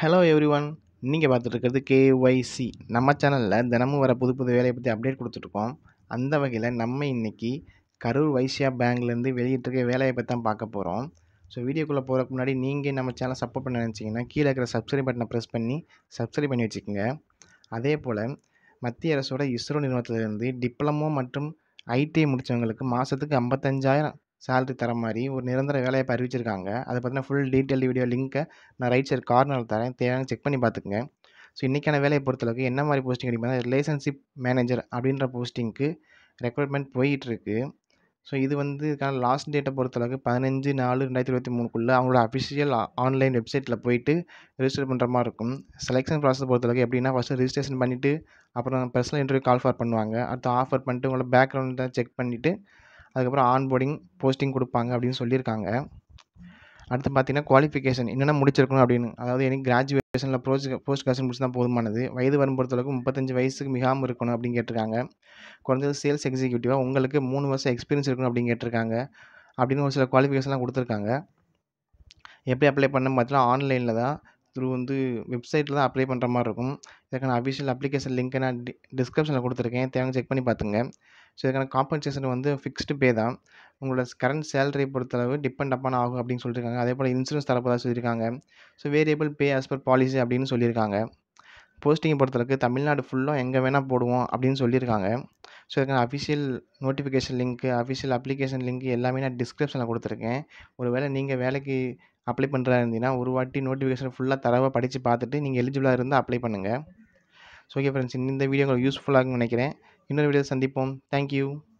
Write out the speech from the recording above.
hello everyone நீங்கள் பார்த்துட்டு இருக்கிறது கேஒய்சி நம்ம சேனலில் தினமும் வர புது புது வேலையை பற்றி அப்டேட் கொடுத்துட்ருக்கோம் அந்த வகையில் நம்ம இன்னைக்கு கரூர் வைஸ்யா பேங்க்லேருந்து வெளியிட்டிருக்க வேலையை பற்றி தான் பார்க்க போகிறோம் ஸோ வீடியோக்குள்ளே போகிறதுக்கு முன்னாடி நீங்கள் நம்ம சேனல் சப்போர்ட் பண்ண நினச்சிங்கன்னா கீழே இருக்கிற சப்ஸ்கிரைப் பட்டனை ப்ரெஸ் பண்ணி சப்ஸ்கிரைப் பண்ணி வச்சுக்கோங்க அதே போல் மத்திய அரசோட இஸ்ரோ நிறுவனத்திலிருந்து டிப்ளமோ மற்றும் ஐடிஐ முடித்தவங்களுக்கு மாதத்துக்கு ஐம்பத்தஞ்சாயிரம் சேலரி தர மாதிரி ஒரு நிரந்தர வேலையை அறிவிச்சிருக்காங்க அதை பற்றின ஃபுல் டீட்டெயில் வீடியோ லிங்க்கை நான் ரைட் சைடு கார்னரில் தரேன் தேவையான செக் பண்ணி பார்த்துக்குங்க ஸோ இன்றைக்கான வேலையை பொறுத்தளவுக்கு என்ன மாதிரி போஸ்டிங் அடிப்பாங்க ரிலேஷன்ஷிப் மேனேஜர் அப்படின்ற போஸ்டிங்க்கு ரெக்ரூட்மெண்ட் போயிட்டுருக்கு ஸோ இது வந்து இதுக்கான லாஸ்ட் டேட்டை பொறுத்தளவுக்கு பதினஞ்சு நாலு ரெண்டாயிரத்தி இருபத்தி மூணுக்குள்ளே அவங்களோட அஃபிஷியல் ஆன்லைன் வெப்சைட்டில் போயிட்டு ரிஜிஸ்டர் பண்ணுற மாதிரி இருக்கும் செலெக்ஷன் ப்ராசஸ் பொறுத்தளவுக்கு எப்படின்னா ஃபஸ்ட்டு ரிஜிஸ்ட்ரேஷன் பண்ணிவிட்டு அப்புறம் பர்சனல் இன்டர்வியூ கால் ஃபார் பண்ணுவாங்க அடுத்து ஆஃபர் பண்ணிட்டு உங்களோட பேக்ரவுண்டை செக் பண்ணிவிட்டு அதுக்கப்புறம் ஆன்போர்டிங் போஸ்டிங் கொடுப்பாங்க அப்படின்னு சொல்லியிருக்காங்க அடுத்து பார்த்தீங்கன்னா குவாலிஃபிகேஷன் என்னென்ன முடிச்சிருக்கணும் அப்படின்னு அதாவது எனக்கு கிராஜுவேஷனில் போஸ்ட் போஸ்ட் கிராஜுவேஷன் முடிச்சு தான் போதுமானது வயது வரும் பொறுத்தளவுக்கு முப்பத்தஞ்சு வயசுக்கு மிகாமல் இருக்கணும் அப்படின்னு கேட்டிருக்காங்க குறைஞ்சது சேல்ஸ் எக்ஸிக்யூட்டிவாக உங்களுக்கு மூணு வருஷம் எக்ஸ்பீரியன்ஸ் இருக்கணும் அப்படின்னு கேட்டிருக்காங்க அப்படின்னு ஒரு சில குவாலிஃபிகேஷன்லாம் கொடுத்துருக்காங்க எப்படி அப்ளை பண்ண பார்த்தீங்கன்னா ஆன்லைனில் தான் த்ரூ வந்து வெப்சைட்டில் தான் அப்ளை பண்ணுற மாதிரி இருக்கும் இதுக்கான அஃபிஷியல் அப்ளிகேஷன் லிங்க்கை நான் டி டிஸ்கிரிப்ஷனில் கொடுத்துருக்கேன் தேவை செக் பண்ணி பார்த்துங்க ஸோ இதுக்கான காம்பன்சேஷன் வந்து ஃபிக்ஸ்டு பே தான் உங்களோட கரண்ட் சேலரி பொறுத்தளவு டிபெண்ட் அப்பான் ஆகும் அப்படின்னு சொல்லியிருக்காங்க அதே போல் இன்சூரன்ஸ் தரப்பதாக சொல்லியிருக்காங்க so variable pay as per policy அப்படின்னு சொல்லியிருக்காங்க போஸ்டிங்கை பொறுத்தளவுக்கு தமிழ்நாடு ஃபுல்லாக எங்கே வேணால் போடுவோம் அப்படின்னு சொல்லியிருக்காங்க ஸோ இதுக்கான அஃபிஷியல் நோட்டிஃபிகேஷன் லிங்க்கு அஃபிஷியல் அப்ளிகேஷன் லிங்க் எல்லாமே நான் டிஸ்கிரிப்ஷனில் கொடுத்துருக்கேன் ஒரு வேளை நீங்கள் வேலைக்கு அப்ளை பண்ணுறா இருந்தீங்கன்னா ஒரு வாட்டி நோட்டிஃபிகேஷன் ஃபுல்லாக தரவாக படித்து பார்த்துட்டு நீங்கள் எலிஜிபிளாக இருந்தால் அப்ளை பண்ணுங்கள் ஸோ ஓகே ஃப்ரெண்ட்ஸ் இந்த வீடியோ உங்களுக்கு யூஸ்ஃபுல்லாகும்னு நினைக்கிறேன் இன்னொரு வீடியோ சந்திப்போம் தேங்க்யூ